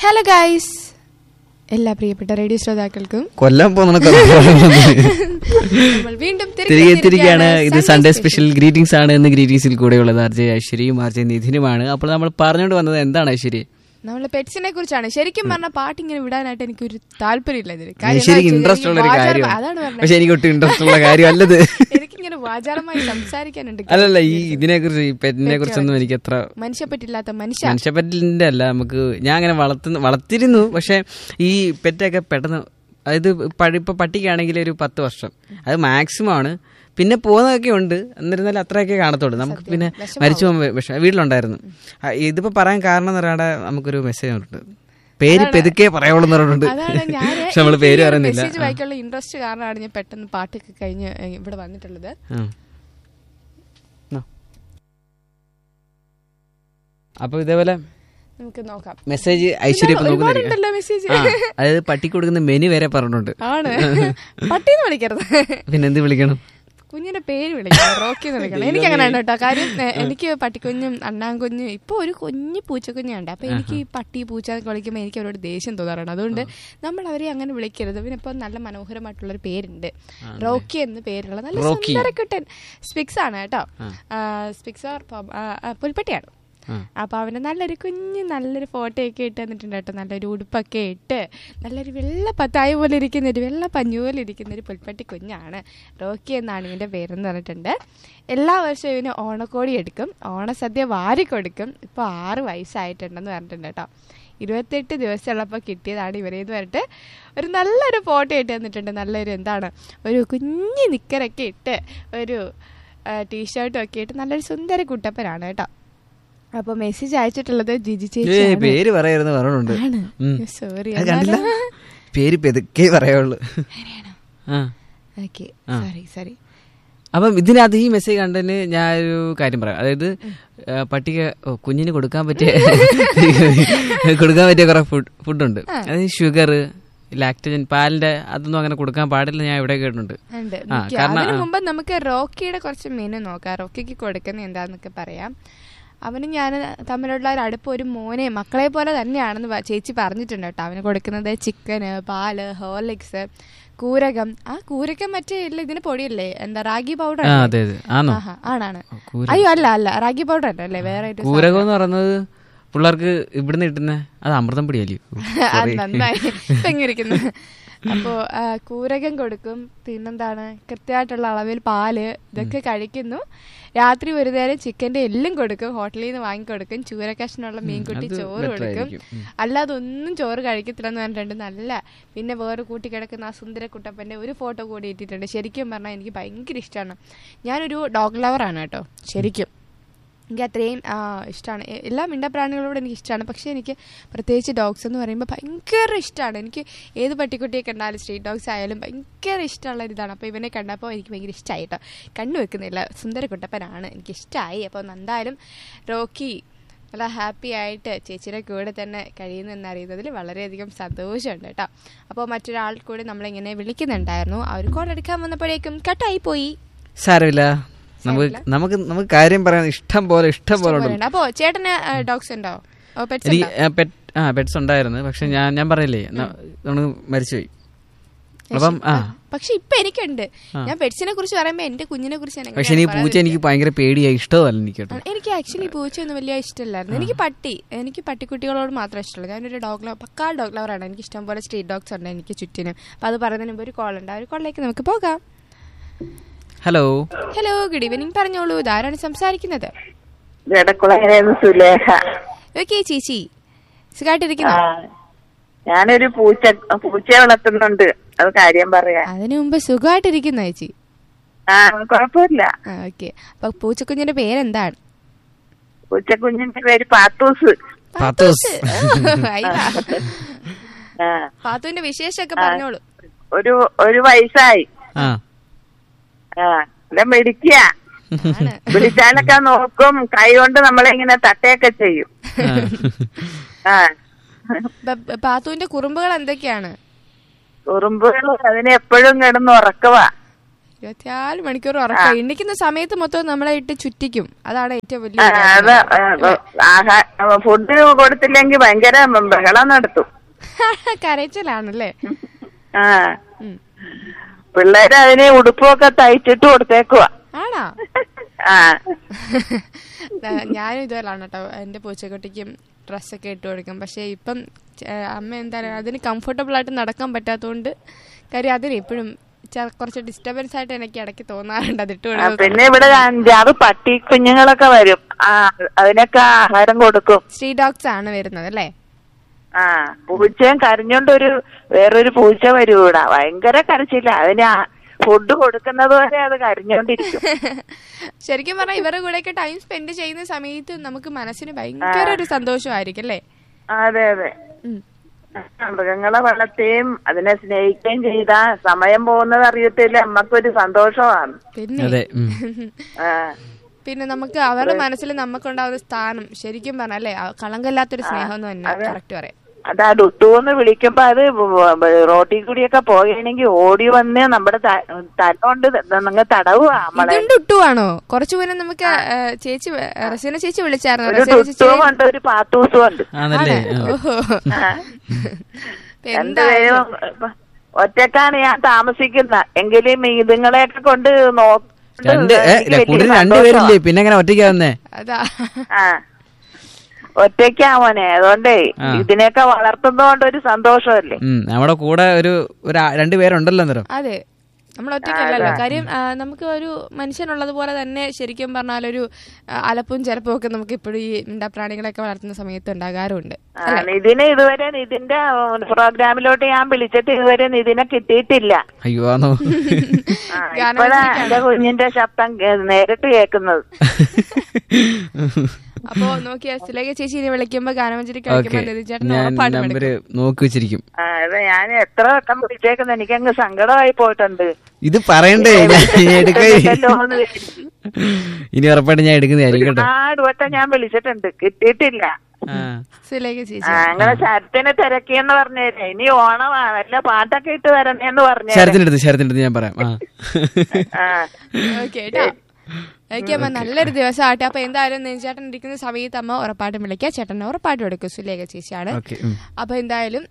Hello guys എല്ലാ പ്രിയപ്പെട്ട radio ശ്രോതാക്കൾക്കും കൊല്ലം പോകുന്ന നമ്മൾ വീണ്ടും തിരികെ എത്തിയിരിക്കുകയാണ് ഇത് സൺഡേ സ്പെഷ്യൽ ഗ്രീറ്റിംഗ്സ് ആണ് എന്ന് ഗ്രീറ്റിംഗ്സിൽ കൂടെയുള്ളത് ആർ ജെ ഐശ്വര്യയും ആർ ജെ നിധിനുമാണ് അപ്പോൾ നമ്മൾ പറഞ്ഞുകൊണ്ട് വന്നത് എന്താണ് ഐശ്വര്യ നമ്മളെ പെറ്റ്സിനെ കുറിച്ചാണ് ശരിക്കും പറഞ്ഞ പാട്ട് ഇങ്ങനെ വിടാനായിട്ട് എനിക്ക് ഒരു താല്പര്യമില്ല ഇതിൽ ശരിക്കും ഇൻട്രസ്റ്റ് ഉള്ള ഒരു കാര്യമാണ് അതാണ് പറഞ്ഞത് പക്ഷെ എനിക്ക് ഒട്ടും ഇൻട്രസ്റ്റ് ഉള്ള കാര്യമല്ലത് എനിക്കിങ്ങനെ വാചാരമായി സംസാരിക്കാനുണ്ട് അല്ലല്ല ഈ ഇതിനെ കുറിച്ച് ഈ പെറ്റിനെ കുറിച്ചൊന്നും എനിക്ക് അത്ര മനുഷ്യപ്പറ്റില്ലാത്ത മനുഷ്യ മനുഷ്യപ്പറ്റിന്റെ അല്ല നമുക്ക് ഞാൻ അങ്ങനെ വളർത്തുന്ന വളർത്തിരുന്നു പക്ഷെ ഈ പെറ്റൊക്കെ പെട്ടെന്ന് അതായത് പഴ- ഇപ്പൊ പട്ടിക്കാണെങ്കിൽ ഒരു പത്ത് വർഷം അത് മാക്സിമം ആണ് പിന്നെ പോകുന്നതൊക്കെ ഉണ്ട് എന്നിരുന്നാലും അത്രയൊക്കെ കാണത്തുള്ളൂ നമുക്ക് പിന്നെ മരിച്ചു പോകാൻ വിഷ വീട്ടിലുണ്ടായിരുന്നു ആ, ഇതിപ്പോ പറയാൻ കാരണം എന്ന് പറയാടെ നമുക്കൊരു മെസ്സേജ് ഉണ്ട് പേര് പെതുക്കെ പറയുള്ളൂ എന്ന് പറഞ്ഞിട്ടുണ്ട് അതാണ് ഞാൻ പക്ഷെ നമ്മള് പേര് പറയുന്നില്ല മെസ്സേജ് വായിക്കാനുള്ള ഇൻട്രസ്റ്റ് കാരണമാണ് ഞാൻ പെട്ടെന്ന് പാട്ടൊക്കെ കഴിഞ്ഞ് ഏ, ഇവിടെ വന്നിട്ടുള്ളത് ആ. ആ. അപ്പൊ ഇതേപോലെ നമുക്ക് നോക്കാം മെസ്സേജ് ഐശ്വര്യ ഇപ്പൊ നോക്കുന്നില്ല ഒരുപാടുണ്ടല്ലോ മെസ്സേജ് ആ, അതായത് പട്ടി കൊടുക്കുന്ന മെനു വരെ പറഞ്ഞിട്ടുണ്ട് ആണ് പട്ടീന്ന് വിളിക്കരുത് പിന്നെ എന്ത് വിളിക്കണം കുഞ്ഞിന്റെ പേര് വിളിക്കണം റോക്കി എന്ന് വിളിക്കണം എനിക്ക് അങ്ങനെയാണ് കേട്ടോ കാര്യം ഏ, എനിക്ക് പട്ടിക്കുഞ്ഞും അണ്ണാൻകുഞ്ഞും ഇപ്പൊ ഒരു കുഞ്ഞു പൂച്ചക്കുഞ്ഞുണ്ട് അപ്പൊ എനിക്ക് ഈ പട്ടി പൂച്ച എന്നൊക്കെ വിളിക്കുമ്പോൾ എനിക്ക് അവരോട് ദേഷ്യം തോന്നാറുണ്ട് അതുകൊണ്ട് നമ്മൾ അവരെ അങ്ങനെ വിളിക്കരുത് പിന്നെ ഇപ്പൊ നല്ല മനോഹരമായിട്ടുള്ള ഒരു പേരുണ്ട് റോക്കി എന്ന് പേരുള്ള നല്ല റോക്കി. സുന്ദരക്കുട്ടൻ സ്പിക്സ് ആണ് കേട്ടോ സ്പിക്സ് ഓർ പുൽപ്പട്ടിയാണ് ആ. അപ്പൊ അവന് നല്ലൊരു കുഞ്ഞ് നല്ലൊരു ഫോട്ടോ ഒക്കെ ഇട്ട് തന്നിട്ടുണ്ട് കേട്ടോ നല്ലൊരു ഉടുപ്പൊക്കെ ഇട്ട് നല്ലൊരു വെള്ള പത്തായ പോലെ ഇരിക്കുന്ന ഒരു വെള്ള പഞ്ഞു പോലെ ഇരിക്കുന്ന ഒരു പുൽപ്പട്ടി കുഞ്ഞാണ് റോക്കി എന്നാണ് ഇവന്റെ പേരെന്ന് പറഞ്ഞിട്ടുണ്ട് എല്ലാ വർഷവും ഇവന് ഓണക്കോടി എടുക്കും ഓണസദ്യ വാരി കൊടുക്കും ഇപ്പൊ ആറ് വയസ്സായിട്ടുണ്ടെന്ന് പറഞ്ഞിട്ടുണ്ട് കേട്ടോ ഇരുപത്തെട്ട് ദിവസമുള്ളപ്പോൾ കിട്ടിയതാണ് ഇവരേന്ന് പറഞ്ഞിട്ട് ഒരു നല്ലൊരു ഫോട്ടോ ഇട്ട് തന്നിട്ടുണ്ട് നല്ലൊരു എന്താണ് ഒരു കുഞ്ഞ് നിക്കറൊക്കെ ഇട്ട് ഒരു ടീഷർട്ടും ഒക്കെ ഇട്ട് നല്ലൊരു സുന്ദര കുട്ടപ്പനാണ് കേട്ടോ അപ്പൊ മെസ്സേജ് അയച്ചിട്ടുള്ളത് ജിജി ഏ ചേച്ചി പേര് പറയായിരുന്നു പറഞ്ഞിട്ടുണ്ട് ആണ് ഉം. സോറി അത് കണ്ടില്ല പേര് പെതുക്കെ പറയുള്ളൂ ആ ഓക്കെ സോറി സോറി അപ്പം ഇതിനകത്ത് ഈ മെസ്സേജ് കണ്ടതിന് ഞാനൊരു കാര്യം പറയാം അതായത് ആ, പട്ടിക്ക് ഓ, കുഞ്ഞിന് കൊടുക്കാൻ പറ്റിയ കൊടുക്കാൻ പറ്റിയ കുറെ ഫുഡ് ഫുഡുണ്ട് അതായത് ഷുഗർ ലാക്ടജൻ പാലിന്റെ അതൊന്നും അങ്ങനെ കൊടുക്കാൻ പാടില്ല ഞാൻ ഇവിടെ കേട്ടിട്ടുണ്ട് ഉണ്ട് ആ, നിക്ക്. കാരണം, അതിനു ആ. മുമ്പ് നമുക്ക് റോക്കിയുടെ കുറച്ച് മെനു നോക്കാം റോക്കിക്ക് കൊടുക്കുന്ന എന്താന്നൊക്കെ പറയാം അവന് ഞാൻ തമ്മിലുള്ള ഒരു അടുപ്പ് ഒരു മോനെ മക്കളെ പോലെ തന്നെയാണെന്ന് വ- ചേച്ചി പറഞ്ഞിട്ടുണ്ട് കേട്ടോ അവന് കൊടുക്കുന്നത് ചിക്കന് പാല് ഹോർലിക്സ് കൂരകം ആ കൂരകം മറ്റേ ഇല്ല ഇതിന് പൊടിയല്ലേ എന്താ റാഗി പൗഡർ ആ അതെ അതെ ആണോ ആഹാ ആണാണ് കൂര- അയ്യോ അല്ല അല്ല റാഗി പൗഡർ അല്ല അല്ലേ വേറെ ഒരു കൂരകം എന്ന് പറയുന്നത് പിള്ളേർക്ക് ഇവിടുന്ന് കിട്ടുന്ന അത് അമൃതം പൊടിയല്ലേ അത് നന്നായി ഇപ്പൊ എങ്ങനെ ഇരിക്കുന്നു അപ്പോ ആ, കൂരകം കൊടുക്കും പിന്നെന്താണ് കൃത്യമായിട്ടുള്ള അളവിൽ പാല് ഇതൊക്കെ കഴിക്കുന്നു രാത്രി ഒരു നേരം ചിക്കന്റെ എല്ലും കൊടുക്കും ഹോട്ടലിൽ നിന്ന് വാങ്ങിക്കൊടുക്കും ചൂരക്കഷ്ണമുള്ള മീൻകുട്ടി അത് ചോറ് better കൊടുക്കും ആയിരിക്കും. ഉം. അല്ലാതെ ഒന്നും ചോറ് കഴിക്കത്തില്ലെന്ന് പറഞ്ഞിട്ടുണ്ട് നല്ല പിന്നെ വേറെ കൂട്ടി കിടക്കുന്ന ആ സുന്ദര കുട്ടപ്പന്റെ ഒരു ഫോട്ടോ കൂടി ഇട്ടിട്ടുണ്ട് ശരിക്കും പറഞ്ഞാൽ എനിക്ക് ഭയങ്കര ഇഷ്ടമാണ് ഞാനൊരു ഡോഗ് ലവറാണ് കേട്ടോ ശരിക്കും എനിക്ക് അത്രയും ഇഷ്ടമാണ് എല്ലാ മിണ്ടപ്രാണികളോടും എനിക്ക് ഇഷ്ടമാണ് പക്ഷേ എനിക്ക് പ്രത്യേകിച്ച് ഡോഗ്സ് എന്ന് പറയുമ്പോൾ ഭയങ്കര ഇഷ്ടമാണ് എനിക്ക് ഏത് പട്ടിക്കുട്ടിയെ കണ്ടാലും സ്ട്രീറ്റ് ഡോഗ്സ് ആയാലും ഭയങ്കര ഇഷ്ടമുള്ള ഒരു ഇതാണ് അപ്പോൾ ഇവനെ കണ്ടപ്പോൾ എനിക്ക് ഭയങ്കര ഇഷ്ടമായി കേട്ടോ കണ്ണു വെക്കുന്നില്ല സുന്ദര കുട്ടപ്പനാണ് എനിക്ക് ഇഷ്ടമായി അപ്പോൾ എന്തായാലും റോക്കി നല്ല ഹാപ്പി ആയിട്ട് ചേച്ചിയുടെ കൂടെ തന്നെ കഴിയുന്നു എന്നറിയുന്നതിൽ വളരെയധികം സന്തോഷമുണ്ട് കേട്ടോ അപ്പോൾ മറ്റൊരാൾ കൂടി നമ്മളിങ്ങനെ വിളിക്കുന്നുണ്ടായിരുന്നു അവർ കോൾ എടുക്കാൻ വന്നപ്പോഴേക്കും കട്ടായി പോയി സാരമില്ല നമുക്ക് നമുക്ക് നമുക്ക് കാര്യം പറയാൻ ഇഷ്ടം പോലെ ഇഷ്ടം പോലെ ഉണ്ട് പോലെയുണ്ട്. അപ്പോ ചേട്ടന് ഡോഗ്സ് ഉണ്ടോ പെറ്റ്സ് എനിക്ക് ആ, pet- ആ പെറ്റ്സ് ഉണ്ടായിരുന്നു പക്ഷെ ഞാൻ ഞാൻ പറയില്ലേ നമ്മൾ മരിച്ചുപോയി അപ്പം ആ പക്ഷെ ഇപ്പൊ എനിക്കുണ്ട് ഞാൻ പെറ്റ്സിനെ കുറിച്ച് പറയുമ്പോ എന്റെ കുഞ്ഞിനെ കുറിച്ച് ഞാൻ പക്ഷെ എനിക്ക് പൂച്ച എനിക്ക് ഭയങ്കര പേടിയായി ഇഷ്ടമല്ല എനിക്ക് കേട്ടോ എനിക്ക് ആക്ച്വലി പൂച്ചയൊന്നും വലിയ ഇഷ്ടമല്ലായിരുന്നു എനിക്ക് പട്ടി എനിക്ക് പട്ടിക്കുട്ടികളോട് മാത്രം ഇഷ്ടമുള്ളൂ ഞാനൊരു ഡോഗ് ലവർ പക്കാ ഡോഗ് ലവറാണ് എനിക്ക് ഇഷ്ടം പോലെ സ്ട്രീറ്റ് ഡോഗ്സ് ഉണ്ട് എനിക്ക് ചുറ്റിനും അപ്പൊ അത് പറയുന്നതിന് മുമ്പ് ഒരു കോൾ ഉണ്ട് ആ ഒരു കോളിലേക്ക് നമുക്ക് പോകാം ഹലോ ഹലോ ഗുഡ് ഈവനിങ് പറഞ്ഞോളൂ ഇതാരാണ് സംസാരിക്കുന്നത് ജടക്കുളങ്ങരേന്ന് സുലേഖ ഓക്കെ ചേച്ചി സുഖമായിട്ടിരിക്കുന്നു ആ, ഞാനൊരു പൂച്ച പൂച്ചയെ വളർത്തുന്നുണ്ട് അത് കാര്യം പറയാ അതിനു മുമ്പ് സുഖമായിട്ടിരിക്കുന്നു ചേച്ചി ആ കുഴപ്പമില്ല ആ ഓക്കെ അപ്പൊ പൂച്ചക്കുഞ്ഞിന്റെ പേരെന്താണ് പൂച്ചക്കുഞ്ഞിന്റെ പേര് പാത്തൂസ് പാത്തോസ് അയ്യാ. ആ, പാത്തുവിന്റെ വിശേഷമൊക്കെ പറഞ്ഞോളൂ ഒരു ഒരു വയസ്സായി ആ ആ അല്ല മെടിക്കുക ആണ് വിളിച്ചാലൊക്കെ നോക്കും കൈ കൊണ്ട് നമ്മളിങ്ങനെ തട്ടയൊക്കെ ചെയ്യും ആ ബ- പാത്തുവിന്റെ കുറുമ്പുകൾ എന്തൊക്കെയാണ് ഉറുമ്പുകൾ അതിനെ എപ്പോഴും കിടന്ന് ഉറക്കവാ ഇരുപത്തിനാല് മണിക്കൂർ ഉറക്കം എണ്ണിക്കുന്ന സമയത്ത് മൊത്തം നമ്മളെ ഇട്ട് ചുറ്റിക്കും അതാണ് ഏറ്റവും വലിയ ആ, ഇത്. അത് ആഹാ ഫുഡ് കൊടുത്തില്ലെങ്കിൽ ഭയങ്കര ബഹളം നടത്തും കരച്ചിലാണല്ലേ ആ ഉം. പിള്ളേര് അതിന് ഉടുപ്പൊക്കെ തയ്ച്ചിട്ട് കൊടുത്തേക്കുവാ ആണോ ആ ഞാ- ഞാനും ഇതുപോലാണ് കേട്ടോ എന്റെ പൂച്ചക്കുട്ടിക്കും ഡ്രസ്സൊക്കെ ഇട്ട് കൊടുക്കും പക്ഷെ ഇപ്പം ചെ- അമ്മ എന്താ പറയുക അതിന് കംഫർട്ടബിൾ ആയിട്ട് നടക്കാൻ പറ്റാത്തതുകൊണ്ട് കാര്യം അതിന് എപ്പോഴും കുറച്ച് ഡിസ്റ്റർബൻസ് ആയിട്ട് എനിക്ക് ഇടയ്ക്ക് തോന്നാറുണ്ട് അതിട്ട് ആ, കൊടുക്കുന്നത് പിന്നെ ഇവിടെ അഞ്ചാറ് പട്ടി കുഞ്ഞുങ്ങളൊക്കെ വരും ആ അതിനൊക്കെ ആഹാരം കൊടുക്കും സ്ട്രീറ്റ് ഡോഗ്സ് ആണ് വരുന്നത് അല്ലേ ആ പൂച്ചയും കരഞ്ഞോണ്ട് ഒരു വേറൊരു പൂച്ച വരും ഇവിടെ ഭയങ്കര കരച്ചില്ല അതിന് ഫുഡ് കൊടുക്കുന്നത് വരെ അത് കരഞ്ഞോണ്ടിരിക്കും ശരിക്കും പറഞ്ഞാൽ ഇവരുടെ കൂടെയൊക്കെ ടൈം സ്പെൻഡ് ചെയ്യുന്ന സമയത്ത് നമുക്ക് മനസ്സിന് ഭയങ്കര ഒരു സന്തോഷമായിരിക്കും അല്ലേ അതെ അതെ ഉം. ആ, മൃഗങ്ങളെ വളർത്തുകയും അതിനെ സ്നേഹിക്കുകയും ചെയ്താ സമയം പോകുന്നത് അറിയത്തില്ല നമ്മക്കൊരു സന്തോഷമാണ് പിന്നെ അതെ ഉം. ആ പിന്നെ നമുക്ക് അവരുടെ മനസ്സിൽ നമുക്കുണ്ടാവുന്ന സ്ഥാനം ശരിക്കും പറഞ്ഞാൽ കളങ്കല്ലാത്തൊരു സ്നേഹം എന്ന് തന്നെ കറക്റ്റ് പറയാം അത് ആ ഡുട്ടൂന്ന് വിളിക്കുമ്പോ അത് റോട്ടിൽ കൂടിയൊക്കെ പോകുകയാണെങ്കിൽ ഓടി വന്ന് നമ്മുടെ ത- തല കൊണ്ട് നിങ്ങൾ തടവുക നമ്മളെ ഇതും ടുട്ടുവാണോ കുറച്ചു മുന്നേ നമുക്ക് ആ, ചേച്ചി വ- റസീന ചേച്ചി വിളിച്ചായിരുന്നു ഒരു റസീന ചേച്ചി ഡുട്ടുവും ഉണ്ട് ഒരു പാത്തൂസും ഉണ്ട് ആണല്ലേ ആണ്. ആ. ഓഹോ ആ. ഇപ്പൊ എന്തായാലും രണ്ടുപേരും ഇപ്പൊ ഒറ്റക്കാണ് ഞാൻ താമസിക്കുന്ന എങ്കിലും ഇതുങ്ങളെയൊക്കെ കൊണ്ട് നോക്ക് രണ്ട് ഏ, എനിക്ക് കൂടുതൽ വലിയ രണ്ടുപേരില്ലേ സന്തോഷമാ. പിന്നെ എങ്ങനെ ഒറ്റയ്ക്കാവുന്നേ അതാ ആ ഒറ്റയ്ക്കാ മോനെ അതുകൊണ്ടേ ആ. ഇതിനെയൊക്കെ വളർത്തുന്നതുകൊണ്ട് ഒരു സന്തോഷമല്ലേ ഉം നമ്മുടെ കൂടെ ഒരു ഒരു ആ- രണ്ടുപേരുണ്ടല്ലോ അന്നേരം അതെ നമ്മൾ ഒറ്റയ്ക്കല്ലല്ലോ കാര്യം ആ, നമുക്ക് ഒരു മനുഷ്യനുള്ളത് പോലെ തന്നെ ശരിക്കും പറഞ്ഞാൽ ഒരു ആ, അലപ്പും ചെലപ്പും ഒക്കെ നമുക്ക് ഇപ്പോഴും ഈ മിണ്ടാപ്രാണികളൊക്കെ വളർത്തുന്ന സമയത്ത് ഉണ്ടാകാറുണ്ട് ആ, നിതിന് ഇതുവരെ നിതിന്റെ പ്രോഗ്രാമിലോട്ട് ഞാൻ വിളിച്ചിട്ട് ഇതുവരെ നിതിനെ കിട്ടിയിട്ടില്ല അയ്യോ ആണോ ആ, ഗാനം ഇപ്പഴാ വെച്ചിരിക്കുകയാണ്. എന്റെ കുഞ്ഞിന്റെ ശബ്ദം കേ- നേരിട്ട് കേൾക്കുന്നത് അപ്പോ നോക്കിയ സുലേഖ ചേച്ചി ഇനി വിളിക്കുമ്പോ ഗാനമഞ്ജരി ഓക്കെ കളിക്കുമ്പോ ലതിൻ ചേട്ടൻ ഞാൻ ഉറപ്പായിട്ടും നമ്പര് വിളിക്കും. നോക്കി വെച്ചിരിക്കും ആ, ഇത് ഞാൻ എത്ര വട്ടം വിളിച്ചേക്കുന്നത് എനിക്കങ്ങ് സങ്കടമായി പോയിട്ടുണ്ട് ഇത് പറയണ്ടേ ഞാൻ എടുക്ക കിട്ടുന്നില്ലല്ലോ എന്ന് വിചാരിച്ചു. ഇനി ഉറപ്പായിട്ട് ഞാൻ എടുക്കുന്നതായിരിക്കും കേട്ടോ ഒരുപാട് വട്ടം ഞാൻ വിളിച്ചിട്ടുണ്ട് കിട്ടിയിട്ടില്ല ആ സുലേഖ ആ, ചേച്ചി അങ്ങനെ ശരത്തിനെ തിരക്കിയെന്ന് പറഞ്ഞേരെ ഇനി ഓണമാ വല്ല പാട്ടൊക്കെ ഇട്ട് വരണേന്ന് പറഞ്ഞേ ശരത്തിനടുത്ത് ശരത്തിനടുത്ത് ഞാൻ പറയാം ആ ആ ഓക്കെ കേട്ടോ ഓക്കെ അമ്മ നല്ലൊരു ദിവസം ആട്ടെ അപ്പൊ എന്തായാലും നെഞ്ചേട്ടൻ ഇരിക്കുന്ന സമയത്ത് അമ്മ ഉറപ്പായിട്ടും വിളിക്കുക ചേട്ടനെ ഉറപ്പായിട്ടും എടുക്കും സുലേഖ ചേച്ചിയാണ് ഓക്കെ അപ്പൊ എന്തായാലും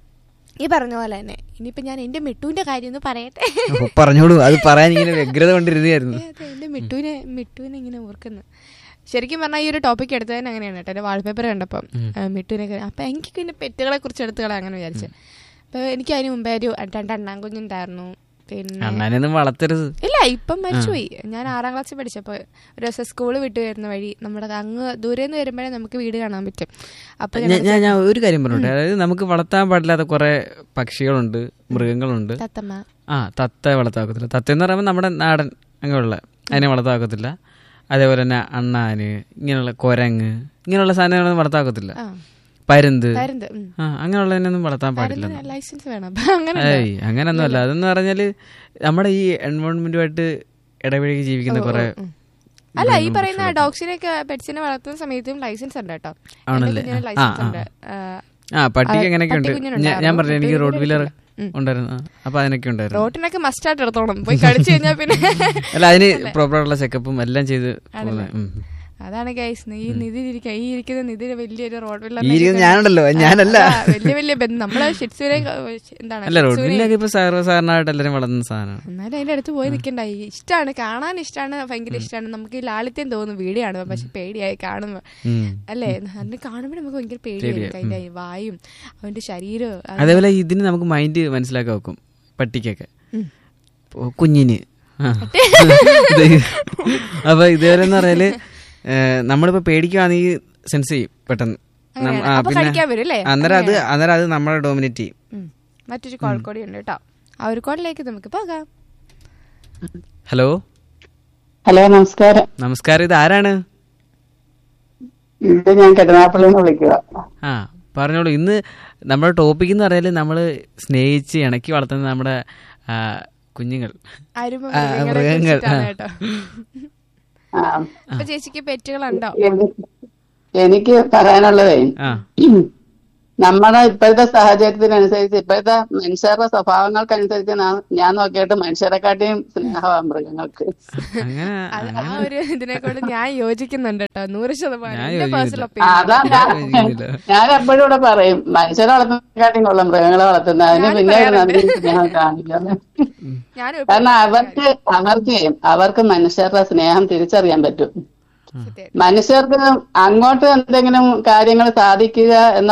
ഈ പറഞ്ഞ പോലെ തന്നെ ഇനിയിപ്പോ ഞാൻ എന്റെ മിട്ടുവിന്റെ കാര്യം ഒന്ന് പറയട്ടെ അപ്പൊ പറഞ്ഞോളൂ അത് പറയാൻ ഇങ്ങനെ വ്യഗ്രത കൊണ്ടിരുന്നായിരുന്നു ഏ, അതെ, എന്റെ മിട്ടുവിനെ മിട്ടുവിനെ ഇങ്ങനെ ഓർക്കുന്നു ശരിക്കും പറഞ്ഞാൽ ഈ ഒരു ടോപ്പിക് എടുത്തത് തന്നെ അങ്ങനെയാണ് കേട്ടോ എന്റെ വാൾപേപ്പർ കണ്ടപ്പം ആ, മിട്ടുവിനെ ഒക്കെ- അപ്പൊ എനിക്ക് പിന്നെ പെറ്റുകളെ കുറിച്ച് എടുത്തുകളെ അങ്ങനെ വിചാരിച്ചു അപ്പൊ എനിക്ക് അതിന് മുമ്പേ ഒരു രണ്ട് അണ്ണാൻ കുഞ്ഞുണ്ടായിരുന്നു പിന്നെ അണ്ണാനൊന്നും വളർത്തരുത് ഇല്ല ഇപ്പം മരിച്ചുപോയി ഞാൻ ആറാം ക്ലാസ്സിൽ പഠിച്ചപ്പോൾ ഒരു ദിവസം സ്കൂൾ വിട്ട് വരുന്ന വഴി നമ്മുടെ അങ്ങ് ദൂരെ നിന്ന് വരുമ്പോഴേ നമുക്ക് വീട് കാണാൻ പറ്റും അപ്പൊ ഞാൻ ഞാൻ ഞാൻ ഒരു കാര്യം പറഞ്ഞോട്ടെ അതായത് നമുക്ക് വളർത്താൻ പാടില്ലാത്ത കുറെ പക്ഷികളുണ്ട് മൃഗങ്ങളുണ്ട് തത്തമ്മ ആ തത്ത വളർത്താക്കത്തില്ല തത്ത എന്ന് പറയുമ്പോൾ നമ്മുടെ നാടൻ അങ്ങനെയുള്ള അതിനെ വളർത്താക്കത്തില്ല അതേപോലെ തന്നെ അണ്ണാന് ഇങ്ങനെയുള്ള കൊരങ്ങ് ഇങ്ങനെയുള്ള സാധനങ്ങളൊന്നും വളർത്താക്കത്തില്ല ആ പരുന്ത് പരുന്ത് ഉം. ആ അങ്ങനെയുള്ളതിനൊന്നും വളർത്താൻ പാടില്ല പരുന്തിന് ലൈസൻസ് വേണം അപ്പൊ അങ്ങനെ ഏയ് അങ്ങനൊന്നും അല്ല അതെന്ന് പറഞ്ഞാല് നമ്മുടെ ഈ എൻവയോൺമെന്റുമായിട്ട് ഇടപഴകി ജീവിക്കുന്ന കുറെ അല്ല ഈ പറയുന്ന ഡോഗ്സിനെയൊക്കെ പെറ്റ്സിനെ വളർത്തുന്ന സമയത്തും ലൈസൻസ് ഉണ്ട് കേട്ടോ എന്റെ ആണല്ലേ? കുഞ്ഞിന് ആ, ലൈസൻസ് ആ, ഉണ്ട് ആ, ആ പട്ടിക്ക് ആ, എങ്ങനെയൊക്കെ ഉണ്ട് പട്ടിക്കുഞ്ഞിനുണ്ടായിരുന്നു. ഞാൻ- ഞാൻ പറഞ്ഞു എനിക്ക് പട്ടി റോഡ് വീലർ ഉം. ഉണ്ടായിരുന്നു ആ, അപ്പൊ അതിനൊക്കെ ഉണ്ടായിരുന്നു റോട്ടിനൊക്കെ മസ്റ്റായിട്ട് എടുത്തോണം പോയി കഴിച്ചു കഴിഞ്ഞാൽ പിന്നെ അല്ല അതിന് പ്രോപ്പർ ആയിട്ടുള്ള ചെക്കപ്പും എല്ലാം ചെയ്ത് പോകുന്നെ. ഉം. അതാണ് ഗൈസ് ഈ നിധി ഇരിക്കുക ഈ ഇരിക്കുന്ന നിധി വലിയൊരു റോഡ് ഈ ഇരിക്കുന്ന ഞാനുണ്ടല്ലോ ഞാനല്ല വലിയ വലിയ ബന്ധം നമ്മള് ഷിറ്റ്സുവിനെ എന്താണ് അല്ല റോഡ് ഷിറ്റ്സുവിനെ- വീലൊക്കെ ഇപ്പൊ സർവ്വസാധാരണമായിട്ട് എല്ലാവരും വളർന്ന സാധനമാണ് എന്നാലും അതിന്റെ അടുത്ത് പോയി നിൽക്കണ്ടായി ഇഷ്ടമാണ് കാണാൻ ഇഷ്ടമാണ് ഭയങ്കര ഇഷ്ടമാണ് നമുക്ക് ഈ ലാളിത്യം തോന്നുന്നു വീഡിയോ ആണ് പക്ഷെ പേടിയായി കാണുമ്പോ ഉം. അല്ലേ അതിന് കാണുമ്പോൾ നമുക്ക് ഭയങ്കര പേടിയായിരിക്കും അതിന്റെ ഈ വായും അവന്റെ ശരീരവും അത് അതേപോലെ ഇതിന് നമുക്ക് മൈൻഡ് മനസ്സിലാക്കാൻ വെക്കും പട്ടിക്കൊക്കെ ഉം. ഓ, കുഞ്ഞിന് ആ. ഇത് അപ്പൊ ഇതേപോലെ എന്ന് പറഞ്ഞാല് ഏഹ്, നമ്മളിപ്പോ പേടിക്കുവാണെങ്കിൽ സെൻസ് ചെയ്യും പെട്ടെന്ന് നം- അങ്ങനെയാണ്. ആ, അപ്പൊ പിന്നെ കടിക്കാൻ വരും അല്ലേ? അന്നേരം അത് അന്നേരം അത് നമ്മളെ ഡോമിനേറ്റ് ചെയ്യും ഉം. മറ്റൊരു കോൾ കൂടി ഉണ്ട് കേട്ടോ ആ ഒരു കോളിലേക്ക് നമുക്ക് പോകാം ഹലോ ഹലോ നമസ്കാരം നമസ്കാരം ഇത് ആരാണ് ഇത് ഞാൻ കരുനാപ്പള്ളിയിൽ നിന്ന് വിളിക്കുക ആ പറഞ്ഞോളൂ ഇന്ന് നമ്മുടെ ടോപ്പിക് എന്ന് പറഞ്ഞാൽ നമ്മൾ സ്നേഹിച്ച് ഇണക്കി വളർത്തുന്ന നമ്മുടെ ആ, കുഞ്ഞുങ്ങൾ അരുമ ആ, മൃഗങ്ങളെ മൃഗങ്ങൾ, കുറിച്ചിട്ടാണ് ആ. കേട്ടോ ആ, അപ്പൊ ചേച്ചിക്ക് പെറ്റുകളുണ്ടോ എനി- എനിക്ക് പറയാനുള്ളതേ ആ നമ്മുടെ ഇപ്പോഴത്തെ സാഹചര്യത്തിനനുസരിച്ച് ഇപ്പോഴത്തെ മനുഷ്യരുടെ സ്വഭാവങ്ങൾക്കനുസരിച്ച് നാ- ഞാൻ നോക്കിയിട്ട് മനുഷ്യരെക്കാട്ടിയും സ്നേഹമാണ് മൃഗങ്ങൾക്ക് അങ്ങനെ അത് ആ അങ്ങനെ ഒരു ഇതിനെ കൊണ്ട് ഞാൻ യോജിക്കുന്നുണ്ട് കേട്ടോ നൂറ് ശതമാനം ഞാൻ എന്റെ പേഴ്സണൽ യോജിക്കുന്നില്ല. ആ, അതാ ഞാൻ യോജിക്കുന്നില്ല. ഞാൻ എപ്പോഴും ഇവിടെ പറയും മനുഷ്യരെ വളർത്തുന്നതിനെക്കാട്ടിയും കൊള്ളും മൃഗങ്ങളെ വളർത്തുന്നത് അതിന് ഞാൻ പിന്നെ ഒരു പറയാറുണ്ട്. നന്ദി സ്നേഹം കാണിക്കുന്നത് ഞാൻ കാരണം അവർക്ക് അവർക്ക് അവർക്ക് മനുഷ്യരുടെ സ്നേഹം തിരിച്ചറിയാൻ പറ്റും സത്യമായിട്ടും. മനുഷ്യർക്ക് അങ്ങോട്ട് എന്തെങ്കിലും കാര്യങ്ങൾ സാധിക്കുക എന്ന